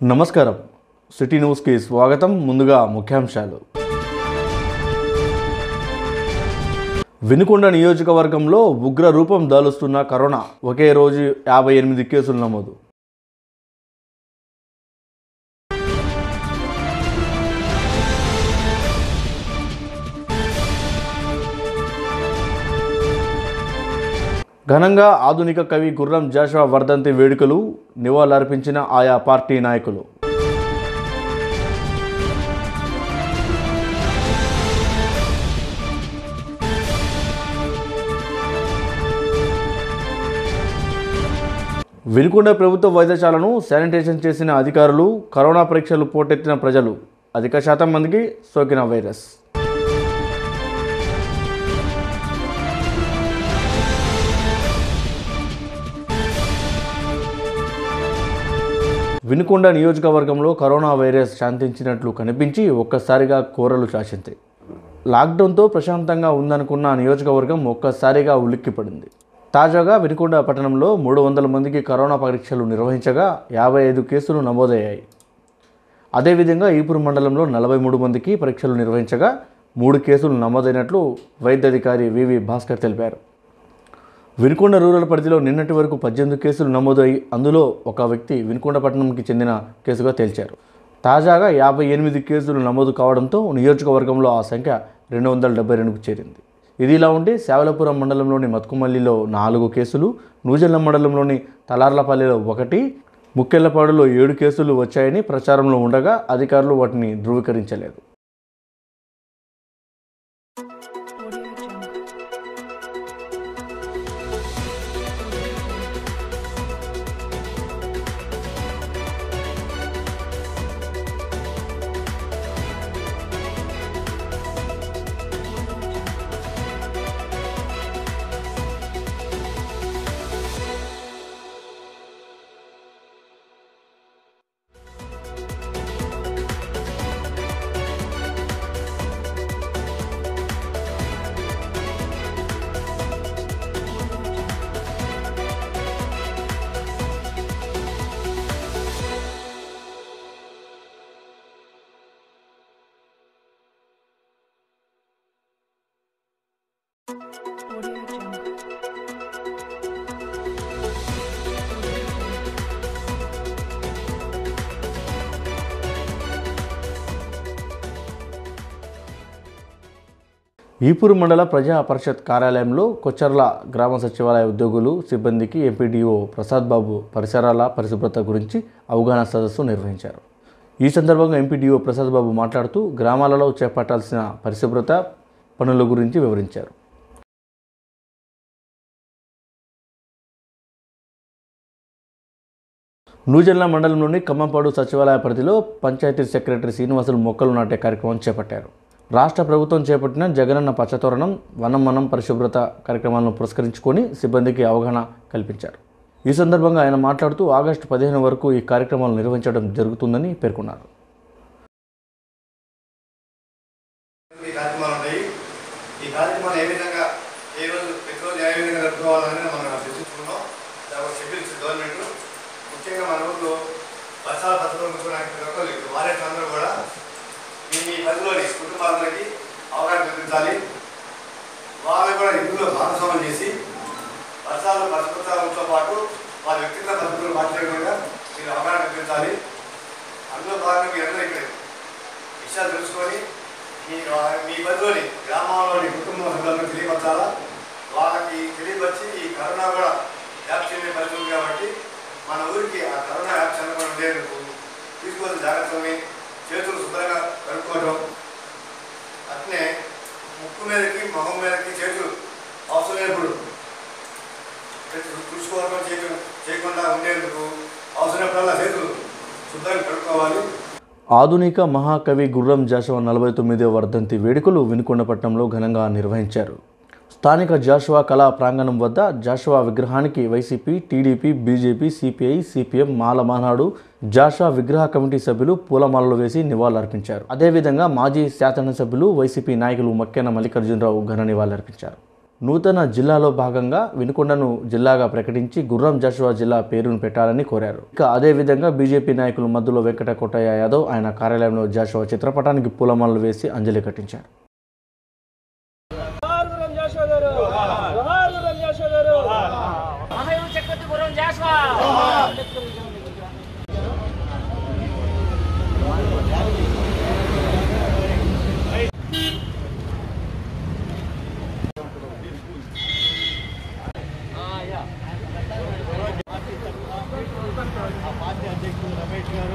నమస్కారం సిటీ న్యూస్కి స్వాగతం ముందుగా ముఖ్యాంశాలు వినుకొండ నియోజకవర్గంలో ఉగ్ర రూపం దాలుస్తున్న కరోనా ఒకే రోజు యాభై ఎనిమిది కేసులు నమోదు ఘనంగా ఆధునిక కవి గుర్రం జాషువా వర్ధంతి వేడుకలు నివాళులర్పించిన ఆయా పార్టీ నాయకులు వినుకొండ ప్రభుత్వ వైద్యశాలను శానిటైజేషన్ చేసిన అధికారులు కరోనా పరీక్షలు పోటెత్తిన ప్రజలు అధిక శాతం మందికి సోకిన వైరస్ వినుకొండ నియోజకవర్గంలో కరోనా వైరస్ శాంతించినట్లు కనిపించి ఒక్కసారిగా కోరలు చాచింది లాక్డౌన్తో ప్రశాంతంగా ఉందనుకున్న నియోజకవర్గం ఒక్కసారిగా ఉలిక్కిపడింది తాజాగా వినుకొండ పట్టణంలో మూడు వందల మందికి కరోనా పరీక్షలు నిర్వహించగా యాభై ఐదు కేసులు నమోదయ్యాయి అదేవిధంగా ఈపూరు మండలంలో నలభై మూడు మందికి పరీక్షలు నిర్వహించగా మూడు కేసులు నమోదైనట్లు వైద్యాధికారి వివి భాస్కర్ తెలిపారు వినుకొండ రూరల్ పరిధిలో నిన్నటి వరకు పద్దెనిమిది కేసులు నమోదై అందులో ఒక వ్యక్తి వినుకొండ పట్టణంకి చెందిన కేసుగా తేల్చారు తాజాగా యాభై ఎనిమిది కేసులు నమోదు కావడంతో నియోజకవర్గంలో ఆ సంఖ్య రెండు వందల డెబ్బై రెండుకు చేరింది ఇది ఇలా ఉంటే శావలపురం మండలంలోని మత్కుమల్లిలో నాలుగు కేసులు నూజెల్ల మండలంలోని తలార్లపల్లిలో ఒకటి ముక్కెళ్లపాడులో ఏడు కేసులు వచ్చాయని ప్రచారంలో ఉండగా అధికారులు వాటిని ధృవీకరించలేదు Audio Jungle. Audio Jungle. Ipuru మండల ప్రజా పరిషత్ కార్యాలయంలో కొచ్చర్ల గ్రామ సచివాలయ ఉద్యోగులు సిబ్బందికి ఎంపీడీఓ ప్రసాద్ బాబు పరిసరాల పరిశుభ్రత గురించి అవగాహన సదస్సు నిర్వహించారు ఈ సందర్భంగా ఎంపీడీఓ ప్రసాద్ బాబు మాట్లాడుతూ గ్రామాలలో చేపట్టాల్సిన పరిశుభ్రత పనుల గురించి వివరించారు నూజెల్ల మండలంలోని ఖమ్మంపాడు సచివాలయ పరిధిలో పంచాయతీ సెక్రటరీ శ్రీనివాసులు మొక్కలు నాటే కార్యక్రమం చేపట్టారు రాష్ట్ర ప్రభుత్వం చేపట్టిన జగనన్న పచ్చతోరణం వనం మనం పరిశుభ్రత కార్యక్రమాలను పురస్కరించుకొని సిబ్బందికి అవగాహన కల్పించారు ఈ సందర్భంగా ఆయన మాట్లాడుతూ ఆగస్టు పదిహేను వరకు ఈ కార్యక్రమాలు నిర్వహించడం జరుగుతుందని పేర్కొన్నారు ఈ కార్యక్రమాలు ఉన్నాయి ఈ కార్యక్రమాలు ఏ విధంగా ఏ రోజు ప్రతిరోజు ఏ విధంగా జరుపుకోవాలని మనం చర్చించుకున్నాం దానికి షెడ్యూల్ ఇచ్చింది గవర్నమెంట్ ముఖ్యంగా మన ఊళ్ళో వర్షాల పద్ధతులు ముఖ్యమైన వారెంట్ అందరూ కూడా మీ మీ పరిధిలోని కుటుంబాలకి అవగాహన కల్పించాలి వాళ్ళు కూడా ఇందులో భాగస్వామ్యం చేసి వర్షాలు పరిశుభ్రతతో పాటు వారి వ్యక్తిగత పద్ధతులు మాట్లాడకుండా మీరు అవగాహన కల్పించాలి అందులో భాగంగా మీ అందరూ ఇక్కడ విషయాలు తెలుసుకొని మీ మీ పరిధిలోని గ్రామంలోని కుటుంబ సభ్యులను తెలియపరచాలా వాళ్ళకి తెలియపరిచి ఈ కరోనా కూడా వ్యాప్తి చెందే పరిస్థితి ఉంది కాబట్టి మన ఊరికి ఆ కరోనా వ్యాప్తి చెందకుండా ఉండేందుకు తీసుకోవాల్సిన జాగ్రత్తల్ని చేతులు శుభ్రంగా కడుక్కోవడం అట్నే ముక్కు మీదకి మొహం మీదకి చేతులు అవసరం లేనప్పుడు చేతులు తుడుచుకోవడం చేతులు చేయకుండా ఉండేందుకు అవసరమైనప్పుడల్లా చేతులు శుభ్రంగా కడుక్కోవాలి ఆధునిక మహాకవి గుర్రం జాషువా నలభై తొమ్మిదవ వర్ధంతి వేడుకలు వినుకొండపట్నంలో ఘనంగా నిర్వహించారు స్థానిక జాషువా కళా ప్రాంగణం వద్ద జాషువా విగ్రహానికి YCP TDP BJP CPI CPM మాల మహానాడు జాషువా విగ్రహ కమిటీ సభ్యులు పూలమాలలు వేసి నివాళులర్పించారు అదేవిధంగా మాజీ శాసనసభ్యులు వైసీపీ నాయకులు మక్కెన మల్లికార్జునరావు ఘన నివాళులర్పించారు నూతన జిల్లాలో భాగంగా వినుకొండను జిల్లాగా ప్రకటించి గుర్రం జాషువా జిల్లా పేరును పెట్టాలని కోరారు ఇక అదేవిధంగా బీజేపీ నాయకులు మధ్యలో వెంకట కొట్టయ్య యాదవ్ ఆయన కార్యాలయంలో జాషువా చిత్రపటానికి పూలమాలలు వేసి అంజలి కట్టించారు మహాయుడు చక్రవర్తి గురం జాస్వా పార్టీ అధ్యక్షుడు రమేష్ గారు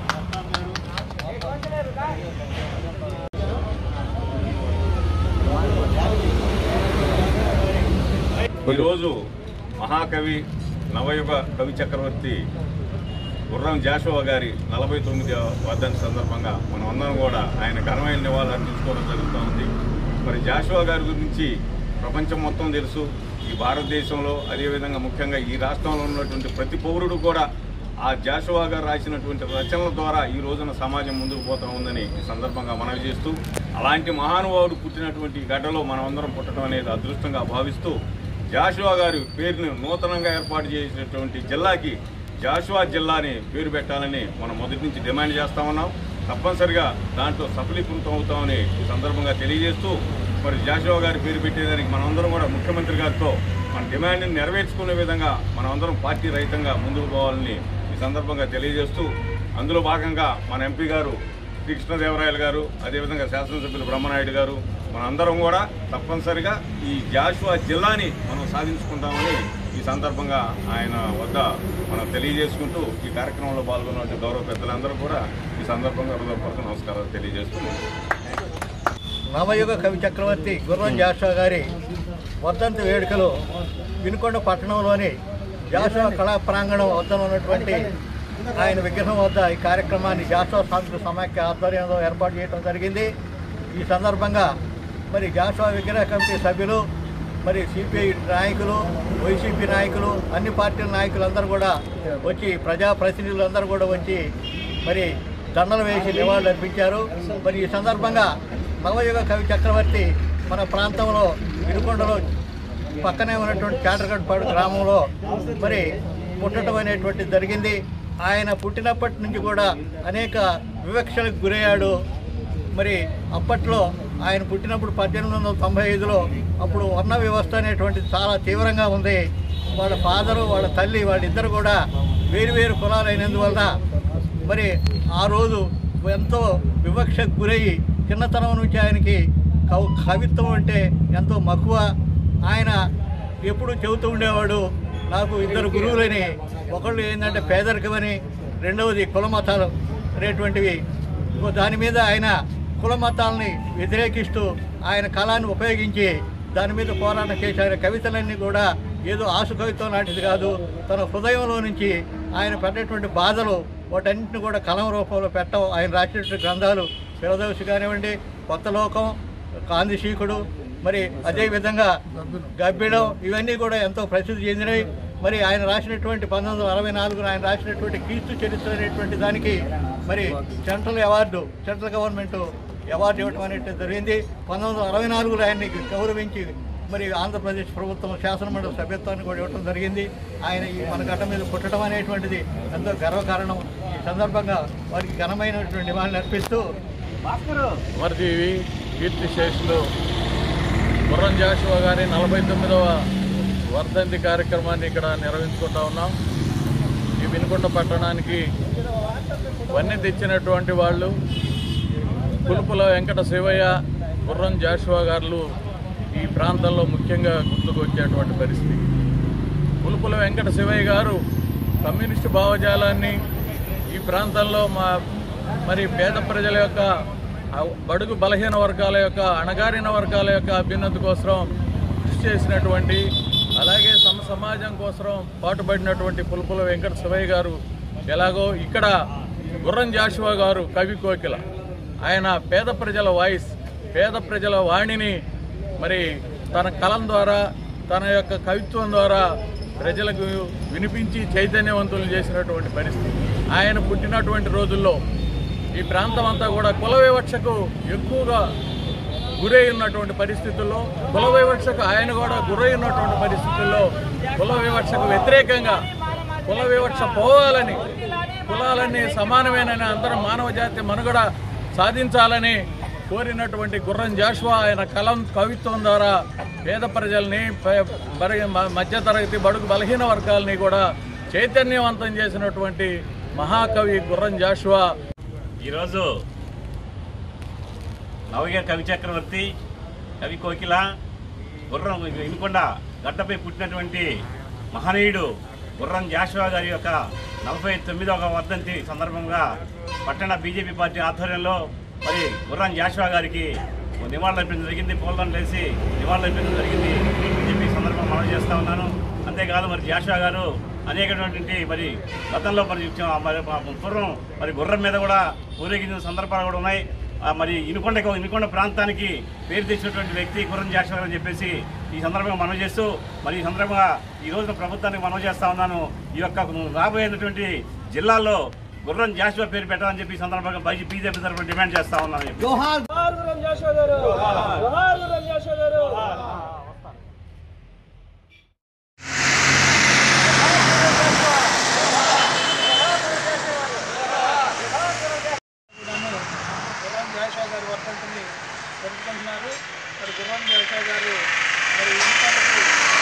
ఈరోజు మహాకవి నవయుగ కవి చక్రవర్తి గుర్రం జాషువా గారి నలభై తొమ్మిది వర్ధంతి సందర్భంగా మనం అందరం కూడా ఆయన ఘనమైన నివాళులు అర్పించుకోవడం జరుగుతూ ఉంది మరి జాషువా గారి గురించి ప్రపంచం మొత్తం తెలుసు ఈ భారతదేశంలో అదేవిధంగా ముఖ్యంగా ఈ రాష్ట్రంలో ఉన్నటువంటి ప్రతి పౌరుడు కూడా ఆ జాషువా గారు రాసినటువంటి రచనల ద్వారా ఈ రోజున సమాజం ముందుకు పోతా ఉందని ఈ సందర్భంగా మనవి చేస్తూ అలాంటి మహానుభావుడు పుట్టినటువంటి ఈ గడ్డలో మనం అందరం పుట్టడం అనేది అదృష్టంగా భావిస్తూ జాషువా గారి పేరును నూతనంగా ఏర్పాటు చేసినటువంటి జిల్లాకి జాషువా జిల్లా అని పేరు పెట్టాలని మనం మొదటి నుంచి డిమాండ్ చేస్తా ఉన్నాం తప్పనిసరిగా దాంట్లో సఫలీకృతం అవుతామని ఈ సందర్భంగా తెలియజేస్తూ మరి జాషువా గారి పేరు పెట్టేదానికి మనందరం కూడా ముఖ్యమంత్రి గారితో మన డిమాండ్ని నెరవేర్చుకునే విధంగా మనమందరం పార్టీ రహితంగా ముందుకు పోవాలని ఈ సందర్భంగా తెలియజేస్తూ అందులో భాగంగా మన ఎంపీ గారు శ్రీకృష్ణదేవరాయలు గారు అదేవిధంగా శాసనసభ్యులు బ్రహ్మనాయుడు గారు మనందరం కూడా తప్పనిసరిగా ఈ జాషువా జిల్లాని మనం సాధించుకుంటామని ఈ సందర్భంగా ఆయన వద్ద మనం తెలియజేసుకుంటూ ఈ కార్యక్రమంలో పాల్గొన్న గౌరవ పెద్దలందరూ కూడా ఈ సందర్భంగా హృదయపూర్వక నమస్కారాలు తెలియజేస్తున్నాం నవయుగ కవి చక్రవర్తి గుర్రం జాషువా గారి వర్ధంతి వేడుకలు వినుకొండ పట్టణంలోని జాషువా కళా ప్రాంగణం వద్ద ఉన్నటువంటి ఆయన విగ్రహం వద్ద ఈ కార్యక్రమాన్ని జాషువా సాంస్కృతిక సమాఖ్య ఆధ్వర్యంలో ఏర్పాటు చేయడం జరిగింది ఈ సందర్భంగా మరి జాషువా విగ్రహ కమిటీ సభ్యులు మరి సిపిఐ నాయకులు వైసీపీ నాయకులు అన్ని పార్టీల నాయకులందరూ కూడా వచ్చి ప్రజాప్రతినిధులందరూ కూడా వచ్చి మరి దండలు వేసి నివాళులు అర్పించారు మరి ఈ సందర్భంగా నవయుగ కవి చక్రవర్తి మన ప్రాంతంలో వినుకొండలో పక్కనే ఉన్నటువంటి చాటగడ్పాడు గ్రామంలో మరి పుట్టడం అనేటువంటిది జరిగింది ఆయన పుట్టినప్పటి నుంచి కూడా అనేక వివక్షలకు గురయ్యాడు మరి అప్పట్లో ఆయన పుట్టినప్పుడు పద్దెనిమిది వందల తొంభై ఐదులో అప్పుడు వర్ణ వ్యవస్థ అనేటువంటిది చాలా తీవ్రంగా ఉంది వాళ్ళ ఫాదరు వాళ్ళ తల్లి వాళ్ళిద్దరు కూడా వేరు వేరు కులాలు అయినందువలన మరి ఆ రోజు ఎంతో వివక్షకు గురయ్యి చిన్నతనం నుంచి ఆయనకి కవ్ కవిత్వం అంటే ఎంతో మక్కువ ఆయన ఎప్పుడు చెబుతూ ఉండేవాడు నాకు ఇద్దరు గురువులని ఒకళ్ళు ఏంటంటే పేదరికమని రెండవది కుల మతాలు అనేటువంటివి ఇంకో దాని మీద ఆయన కుల మతాలని వ్యతిరేకిస్తూ ఆయన కళాన్ని ఉపయోగించి దాని మీద పోరాటం చేశారు కవితలన్నీ కూడా ఏదో ఆసు కవిత్వం లాంటిది కాదు తన హృదయంలో నుంచి ఆయన పడ్డటువంటి బాధలు వాటన్నింటిని కూడా కలం రూపంలో పెట్టడం ఆయన రాసినటువంటి గ్రంథాలు ఫిరదౌసి కానివ్వండి కొత్త లోకం కాందిశీకుడు మరి అదేవిధంగా గబ్బిడం ఇవన్నీ కూడా ఎంతో ప్రసిద్ధి చెందినవి మరి ఆయన రాసినటువంటి పంతొమ్మిది వందల అరవై నాలుగున ఆయన రాసినటువంటి క్రీస్తు చరిత్ర అనేటువంటి దానికి మరి central award central government award ఇవ్వడం అనేది జరిగింది పంతొమ్మిది వందల అరవై నాలుగులో ఆయన్ని గౌరవించి మరి ఆంధ్రప్రదేశ్ ప్రభుత్వం శాసనమండలి సభ్యత్వాన్ని కూడా ఇవ్వడం జరిగింది ఆయన ఈ మన గడ్డ మీద పుట్టడం అనేటువంటిది ఎంతో గర్వకారణం ఈ సందర్భంగా వారికి ఘనమైనటువంటి నివాళులు అర్పిస్తూ అమరజీవి కీర్తిశేషులు గుర్రం జాషువా గారి నలభై తొమ్మిదవ వర్ధంతి కార్యక్రమాన్ని ఇక్కడ నిర్వహించుకుంటా ఉన్నాం ఈ వినుకొండ పట్టణానికి వన్నీ తెచ్చినటువంటి వాళ్ళు కులుపుల వెంకట శివయ్య గుర్రం జాషువా గారు ఈ ప్రాంతంలో ముఖ్యంగా గుర్తుకు వచ్చేటువంటి పరిస్థితి పులుపుల వెంకట శివయ్య గారు కమ్యూనిస్టు భావజాలాన్ని ఈ ప్రాంతంలో మా మరి పేద ప్రజల యొక్క ఆ బడుగు బలహీన వర్గాల యొక్క అణగారిన వర్గాల యొక్క అభ్యున్నతి కోసం కృషి చేసినటువంటి అలాగే సమ సమాజం కోసం పాటుపడినటువంటి పులుపుల వెంకట శివయ్య గారు ఎలాగో ఇక్కడ గుర్రం జాషువా గారు కవి కోకిల ఆయన పేద ప్రజల వాయిస్ పేద ప్రజల వాణిని మరి తన కలం ద్వారా తన యొక్క కవిత్వం ద్వారా ప్రజలకు వినిపించి చైతన్యవంతులు చేసినటువంటి పరిస్థితి ఆయన పుట్టినటువంటి రోజుల్లో ఈ ప్రాంతం అంతా కూడా కుల వివక్షకు ఎక్కువగా గురై ఉన్నటువంటి పరిస్థితుల్లో కుల వివక్షకు ఆయన కూడా గురై ఉన్నటువంటి పరిస్థితుల్లో కుల వివక్షకు వ్యతిరేకంగా కుల వివక్ష పోవాలని కులాలన్నీ సమానమేనని అందరం మానవ జాతి మనుగడ సాధించాలని కోరినటువంటి గుర్రం జాషువా ఆయన కలం కవిత్వం ద్వారా పేద ప్రజల్ని ప- బరి- మ- మధ్యతరగతి బడుగు బలహీన వర్గాల్ని కూడా చైతన్యవంతం చేసినటువంటి మహాకవి గుర్రం జాషువా ఈరోజు నవయ కవి చక్రవర్తి కవి కోకిల గుర్రం వినుకొండ గడ్డపై పుట్టినటువంటి మహనీయుడు గుర్రం జాషువా గారి యొక్క నలభై తొమ్మిదవ వర్ధంతి సందర్భంగా పట్టణ బీజేపీ పార్టీ ఆధ్వర్యంలో మరి గుర్రం జాషువా గారికి నివాళులర్పించడం జరిగింది పూలదండలు వేసి నివాళులర్పించడం జరిగింది అని చెప్పి ఈ సందర్భంగా మనం చేస్తా ఉన్నాను అంతేకాదు మరి జాషువా గారు అనేకటువంటి మరి గతంలో మరి చ- మరి పూర్వం మరి గుర్రం మీద కూడా ఊరేగించిన సందర్భాలు కూడా ఉన్నాయి ఆ మరి ఇనుకొండ ఇనుకొండ ప్రాంతానికి పేరు తెచ్చినటువంటి వ్యక్తి గుర్రం జాషువా గారు అని చెప్పేసి ఈ సందర్భంగా మనవి చేస్తూ మరి ఈ సందర్భంగా ఈ రోజున ప్రభుత్వానికి మనవి చేస్తా ఉన్నాను ఈ యొక్క రాబోయేటువంటి జిల్లాల్లో గుర్రం జాషువా పేరు పెట్టాలని చెప్పి ఈ సందర్భంగా బీజేపీ బీజేపీ తరఫున డిమాండ్ చేస్తా ఉన్నాను గుర్రం జాషా గారి వర్ధంతిని జరుపుకుంటున్నారు మరి గుర్రం జాషా గారు మరి ఇంతకు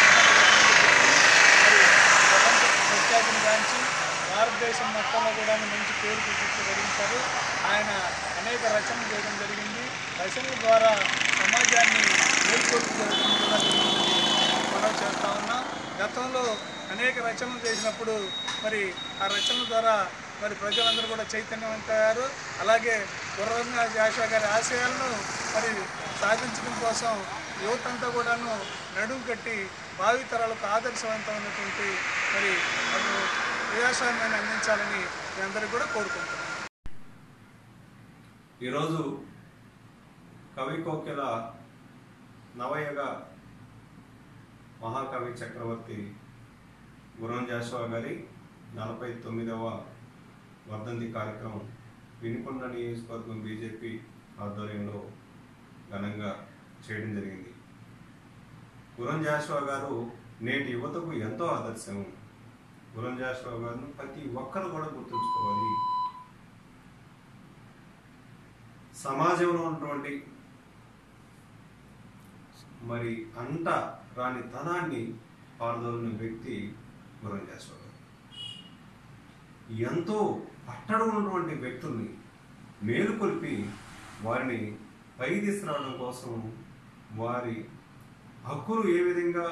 మరి ప్రపంచ ప్రఖ్యాతిని గాంచి భారతదేశం మొత్తంలో కూడా మంచి పేరు ప్రతిష్ట కలిగించారు ఆయన అనేక రచనలు చేయడం జరిగింది రచనల ద్వారా సమాజాన్ని మేల్కొల్పు జరగడం కూడా జరిగిందని మనం చేస్తా ఉన్నాం గతంలో అనేక రచనలు చేసినప్పుడు మరి ఆ రచనల ద్వారా మరి ప్రజలందరూ కూడా చైతన్యవంతయ్యారు అలాగే గుర్రంగా జాషా గారి ఆశయాలను మరి సాధించడం కోసం యువత అంతా కూడాను నడుం కట్టి భావితరాలకు ఆదర్శవంతమైనటువంటి మరి అటు ప్రజాస్వామ్యాన్ని అందించాలని మీ అందరికీ కూడా కోరుకుంటున్నాను ఈరోజు కవి కోకిల నవయుగ మహాకవి చక్రవర్తి గురం జాషువా గారి నలభై తొమ్మిదవ వర్ధంతి కార్యక్రమం వినుకొండ నియోజకవర్గం బీజేపీ ఆధ్వర్యంలో ఘనంగా చేయడం జరిగింది గురం జాషువా గారు నేటి యువతకు ఎంతో ఆదర్శం గురం జాషువా గారిని ప్రతి ఒక్కరు కూడా గుర్తుంచుకోవాలి సమాజంలో ఉన్నటువంటి మరి అంట రాని తనాన్ని పాల్గొన్న వ్యక్తి గురం జాషువా గారు ఎంతో అట్టడు ఉన్నటువంటి వ్యక్తుల్ని మేలుకొల్పి వారిని పై తీసుకురావడం కోసం వారి హక్కులు ఏ విధంగా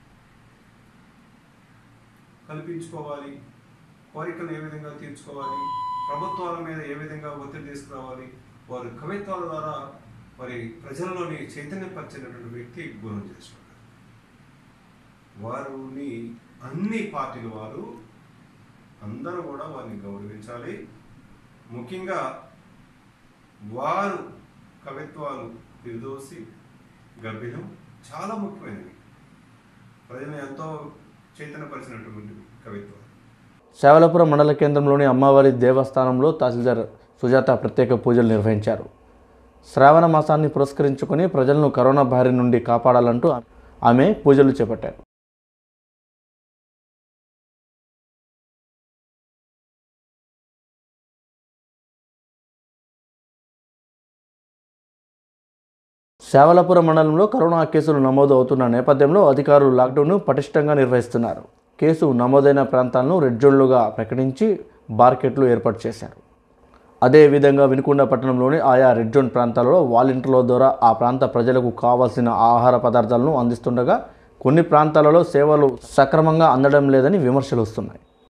కల్పించుకోవాలి కోరికలు ఏ విధంగా తీర్చుకోవాలి ప్రభుత్వాల మీద ఏ విధంగా ఒత్తిడి తీసుకురావాలి వారి కవిత్వాల ద్వారా మరి ప్రజల్లోని చైతన్యపరిచినటువంటి వ్యక్తి గురం చేశారు వారిని అన్ని పార్టీల వారు అందరూ కూడా వారిని గౌరవించాలి ముఖ్యంగా వారు కవిత్వాలు నిర్దోసి గర్భిణం చాలా ముఖ్యమైనవి ప్రజలను ఎంతో చైతన్యపరిచినటువంటి కవిత్వాలు శావలపురం మండల కేంద్రంలోని అమ్మవారి దేవస్థానంలో తహసీల్దార్ సుజాత ప్రత్యేక పూజలు నిర్వహించారు శ్రావణ మాసాన్ని పురస్కరించుకొని ప్రజలను కరోనా బారి నుండి కాపాడాలంటూ ఆమె పూజలు చేపట్టారు శావలపురం మండలంలో కరోనా కేసులు నమోదు అవుతున్న నేపథ్యంలో అధికారులు లాక్డౌన్ను పటిష్టంగా నిర్వహిస్తున్నారు కేసు నమోదైన ప్రాంతాలను రెడ్ జోన్లుగా ప్రకటించి మార్కెట్లు ఏర్పాటు చేశారు అదేవిధంగా వినుకొండ పట్టణంలోని ఆయా రెడ్ జోన్ ప్రాంతాలలో వాలంటీర్ల ద్వారా ఆ ప్రాంత ప్రజలకు కావాల్సిన ఆహార పదార్థాలను అందిస్తుండగా కొన్ని ప్రాంతాలలో సేవలు సక్రమంగా అందడం లేదని విమర్శలు వస్తున్నాయి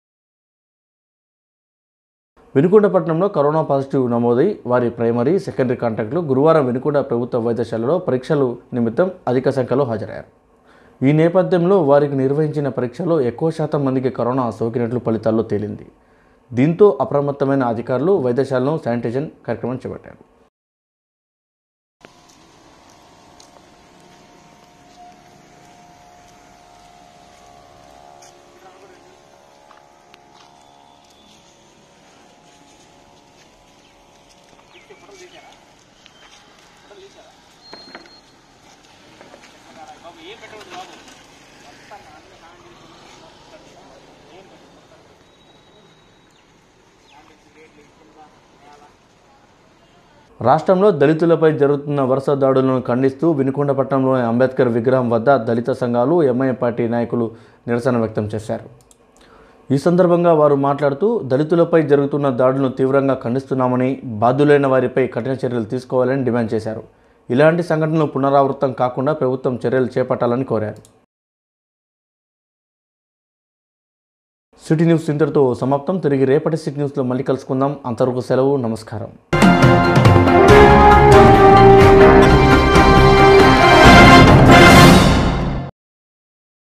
వినుకొండ పట్టణంలో కరోనా పాజిటివ్ నమోదై వారి ప్రైమరీ సెకండరీ కాంటాక్ట్లు గురువారం వినుకొండ ప్రభుత్వ వైద్యశాలలో పరీక్షలు నిమిత్తం అధిక సంఖ్యలో హాజరయ్యారు ఈ నేపథ్యంలో వారికి నిర్వహించిన పరీక్షలో ఎక్కువ శాతం మందికి కరోనా సోకినట్లు ఫలితాల్లో తేలింది దీంతో అప్రమత్తమైన అధికారులు వైద్యశాలను శానిటైజేషన్ కార్యక్రమం చేపట్టారు రాష్ట్రంలో దళితులపై జరుగుతున్న వరుస దాడులను ఖండిస్తూ వినుకొండపట్నంలోని అంబేద్కర్ విగ్రహం వద్ద దళిత సంఘాలు ఎంఐఎం పార్టీ నాయకులు నిరసన వ్యక్తం చేశారు ఈ సందర్భంగా వారు మాట్లాడుతూ దళితులపై జరుగుతున్న దాడులను తీవ్రంగా ఖండిస్తున్నామని బాధ్యులైన వారిపై కఠిన చర్యలు తీసుకోవాలని డిమాండ్ చేశారు ఇలాంటి సంఘటనలు పునరావృతం కాకుండా ప్రభుత్వం చర్యలు చేపట్టాలని కోరారు సిటీ న్యూస్ ఇంతటితో సమాప్తం తిరిగి రేపటి సిటీ న్యూస్లో మళ్ళీ కలుసుకుందాం అంతవరకు సెలవు నమస్కారం